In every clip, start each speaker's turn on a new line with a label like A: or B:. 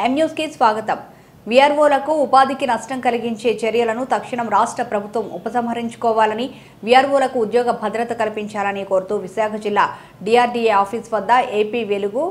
A: M news కి స్వాగతం విఆర్ఓలకు ఉపాధికి నష్టం కలిగించే చర్యలను తక్షణం రాష్ట్ర ప్రభుత్వం ఉపసంహరించుకోవాలని విఆర్ఓలకు ఉద్యోగ భద్రత కల్పించాలని కోరుతూ విశాఖ జిల్లా డిఆర్డీఏ ఆఫీస్ వద్ద ఏపీ వెలుగు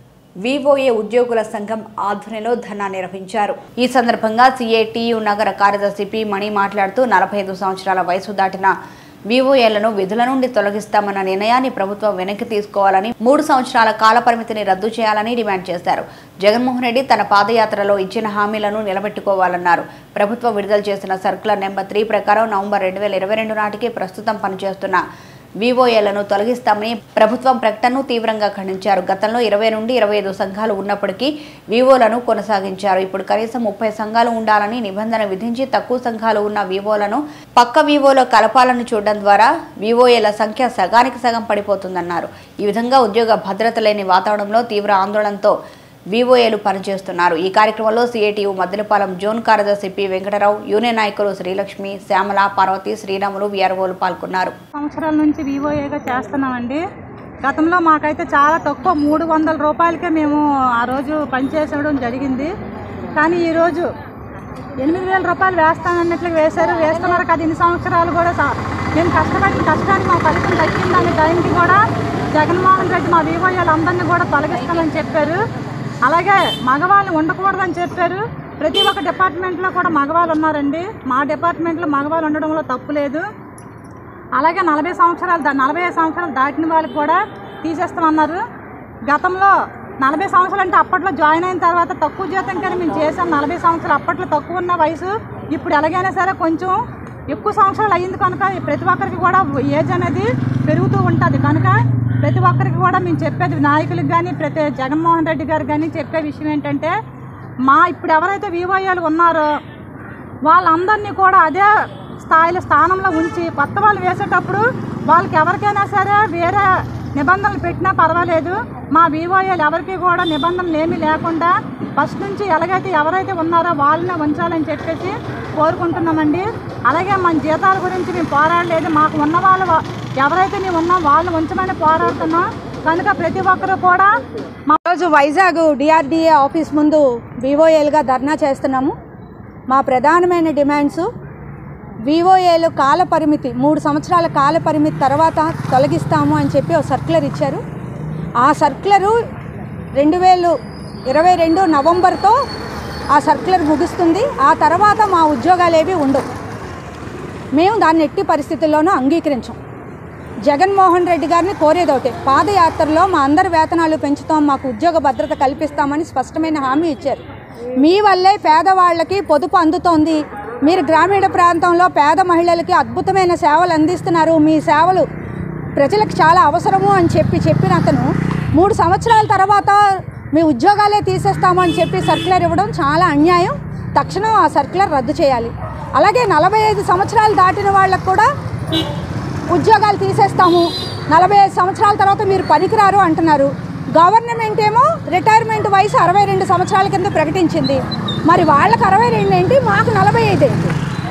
A: వివోఏ ఉద్యోగుల సంఘం ఆధ్వర్యంలో ధర్నా నిర్వహించారు ఈ సందర్భంగా సిఏటియు నగర కార్యదర్శి పి మణి మాట్లాడుతూ నలభై ఐదు సంవత్సరాల వయసు దాటిన వివోఏలను విధుల నుండి తొలగిస్తామన్న నిర్ణయాన్ని ప్రభుత్వం వెనక్కి తీసుకోవాలని మూడు సంవత్సరాల కాల పరిమితిని రద్దు చేయాలని డిమాండ్ చేశారు జగన్మోహన్ రెడ్డి తన పాదయాత్రలో ఇచ్చిన హామీలను నిలబెట్టుకోవాలన్నారు ప్రభుత్వం విడుదల చేసిన సర్కులర్ నెంబర్ త్రీ ప్రకారం నవంబర్ రెండు వేల ఇరవై రెండు నాటికి ప్రస్తుతం పనిచేస్తున్న వివోఏలను తొలగిస్తామని ప్రభుత్వం ప్రకటనను తీవ్రంగా ఖండించారు గతంలో ఇరవై నుండి ఇరవై ఐదు సంఘాలు ఉన్నప్పటికీ వివోలను కొనసాగించారు ఇప్పుడు కనీసం ముప్పై సంఘాలు ఉండాలని నిబంధన విధించి తక్కువ సంఘాలు ఉన్న వివోలను పక్క వివోలో కలపాలని చూడడం ద్వారా వివోఏల సంఖ్య సగానికి సగం పడిపోతుందన్నారు ఈ విధంగా ఉద్యోగ భద్రత లేని వాతావరణంలో తీవ్ర ఆందోళనతో వివోఏలు పనిచేస్తున్నారు ఈ కార్యక్రమంలో సిఐటియు మద్దెలపాలెం జోన్ కార్యదర్శి పి వెంకటరావు యూనియన్ నాయకులు శ్రీలక్ష్మి శ్యామల పార్వతి శ్రీరాములు విఆర్ఓలు పాల్గొన్నారు
B: సంవత్సరాల నుంచి వివోఏగా చేస్తున్నామండి గతంలో మాకైతే చాలా తక్కువ మూడు వందల రూపాయలకే మేము ఆ రోజు పనిచేసడం జరిగింది కానీ ఈరోజు ఎనిమిది వేల రూపాయలు వేస్తానన్నట్లు వేశారు వేస్తున్నారు కదా ఇన్ని సంవత్సరాలు కూడా సా- మేము కష్టపడిన కష్టానికి మా ఫలితం దక్కిందనే టైంకి కూడా జగన్మోహన్ రెడ్డి మా వివోఏలు అందరినీ కూడా తొలగిస్తామని చెప్పారు అలాగే మగవాళ్ళు ఉండకూడదని చెప్పారు ప్రతి ఒక్క డిపార్ట్మెంట్లో కూడా మగవాళ్ళు ఉన్నారండి మా డిపార్ట్మెంట్లో మగవాళ్ళు ఉండడంలో తప్పు లేదు అలాగే నలభై సంవత్సరాలు దా- నలభై ఐదు సంవత్సరాలు దాటిన వాళ్ళకి కూడా తీసేస్తామన్నారు గతంలో నలభై సంవత్సరాలు అంటే అప్పట్లో జాయిన్ అయిన తర్వాత తక్కువ జీతం కానీ మేము చేసాం నలభై సంవత్సరాలు అప్పట్లో తక్కువ ఉన్న వయసు ఇప్పుడు ఎలాగైనా సరే కొంచెం ఎక్కువ సంవత్సరాలు అయ్యింది కనుక ప్రతి ఒక్కరికి కూడా ఏజ్ అనేది పెరుగుతూ ఉంటుంది కనుక ప్రతి ఒక్కరికి కూడా మేము చెప్పేది నాయకులకు కానీ ప్రతి జగన్మోహన్ రెడ్డి గారు కానీ చెప్పే విషయం ఏంటంటే మా ఇప్పుడు ఎవరైతే వివోఏలు ఉన్నారో వాళ్ళందరినీ కూడా అదే స్థాయిలో స్థానంలో ఉంచి కొత్త వాళ్ళు వేసేటప్పుడు వాళ్ళకి ఎవరికైనా సరే వేరే నిబంధనలు పెట్టినా పర్వాలేదు మా వివోఏలు ఎవరికి కూడా నిబంధనలు ఏమీ లేకుండా ఫస్ట్ నుంచి ఎలాగైతే ఎవరైతే ఉన్నారో వాళ్ళనే ఉంచాలని చెప్పేసి కోరుకుంటున్నామండి అలాగే మన జీతాల గురించి మేము పోరాడలేదు మాకు ఉన్న వాళ్ళు వా- ఎవరైతే మేము ఉన్నాం వాళ్ళని ఉంచమని పోరాడుతున్నాం కనుక ప్రతి ఒక్కరు కూడా మా
C: రోజు వైజాగ్ డిఆర్డిఏ ఆఫీస్ ముందు వివోఏలుగా ధర్నా చేస్తున్నాము మా ప్రధానమైన డిమాండ్స్ వివోఏలు కాల పరిమితి మూడు సంవత్సరాల కాల పరిమితి తర్వాత తొలగిస్తాము అని చెప్పి ఒక సర్క్యులర్ ఇచ్చారు ఆ సర్క్యులరు రెండు వేలు ఇరవై రెండు నవంబర్తో ఆ సర్క్యులర్ ముగుస్తుంది ఆ తర్వాత మా ఉద్యోగాలు ఏవి ఉండవు మేము దాన్ని ఎట్టి పరిస్థితుల్లోనూ అంగీకరించం జగన్మోహన్ రెడ్డి గారిని కోరేది ఒకటే పాదయాత్రలో మా అందరి వేతనాలు పెంచుతాం మాకు ఉద్యోగ భద్రత కల్పిస్తామని స్పష్టమైన హామీ ఇచ్చారు మీ వల్లే పేదవాళ్ళకి పొదుపు అందుతోంది మీరు గ్రామీణ ప్రాంతంలో పేద మహిళలకి అద్భుతమైన సేవలు అందిస్తున్నారు మీ సేవలు ప్రజలకు చాలా అవసరము అని చెప్పి చెప్పిన అతను మూడు సంవత్సరాల తర్వాత మీ ఉద్యోగాలే తీసేస్తాము అని చెప్పి సర్క్యులర్ ఇవ్వడం చాలా అన్యాయం తక్షణం ఆ సర్క్యులర్ రద్దు చేయాలి అలాగే నలభై ఐదు సంవత్సరాలు దాటిన వాళ్ళకు కూడా ఉద్యోగాలు తీసేస్తాము నలభై ఐదు సంవత్సరాల తర్వాత మీరు పనికిరారు అంటున్నారు గవర్నమెంట్ ఏమో రిటైర్మెంట్ వయసు అరవై రెండు సంవత్సరాల కింద ప్రకటించింది మరి వాళ్ళకి అరవై రెండు ఏంటి మాకు నలభై ఐదు ఏంటి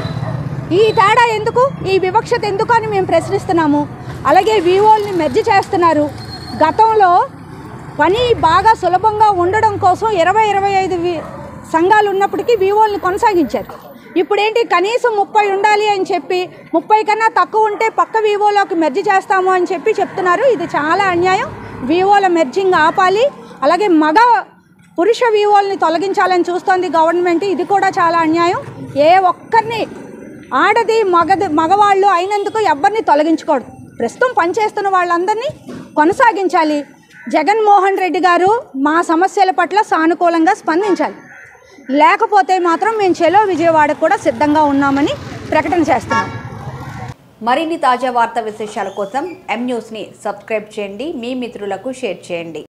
C: ఈ తేడా ఎందుకు ఈ వివక్షత ఎందుకు అని మేము ప్రశ్నిస్తున్నాము అలాగే వివోల్ని మెర్జ్ చేస్తున్నారు గతంలో పని బాగా సులభంగా ఉండడం కోసం ఇరవై ఇరవై ఐదు వి- సంఘాలు ఉన్నప్పటికీ వివోల్ని కొనసాగించారు ఇప్పుడు ఏంటి కనీసం ముప్పై ఉండాలి అని చెప్పి ముప్పై కన్నా తక్కువ ఉంటే పక్క వివోలోకి మెర్జ్ చేస్తాము అని చెప్పి చెప్తున్నారు ఇది చాలా అన్యాయం వివోల మెర్జింగ్ ఆపాలి అలాగే మగ పురుష వివోల్ని తొలగించాలని చూస్తోంది గవర్నమెంట్ ఇది కూడా చాలా అన్యాయం ఏ ఒక్కరిని ఆడది మగది మగవాళ్ళు అయినందుకు ఎవరిని తొలగించకూడదు ప్రస్తుతం పనిచేస్తున్న వాళ్ళందరినీ కొనసాగించాలి జగన్మోహన్ రెడ్డి గారు మా సమస్యల పట్ల సానుకూలంగా స్పందించాలి లేకపోతే మాత్రం మేము చెలో విజయవాడకు కూడా సిద్ధంగా ఉన్నామని ప్రకటన చేస్తున్నాం
A: మరిన్ని తాజా వార్తా విశేషాల కోసం ఎం న్యూస్ని సబ్స్క్రైబ్ చేయండి మీ మిత్రులకు షేర్ చేయండి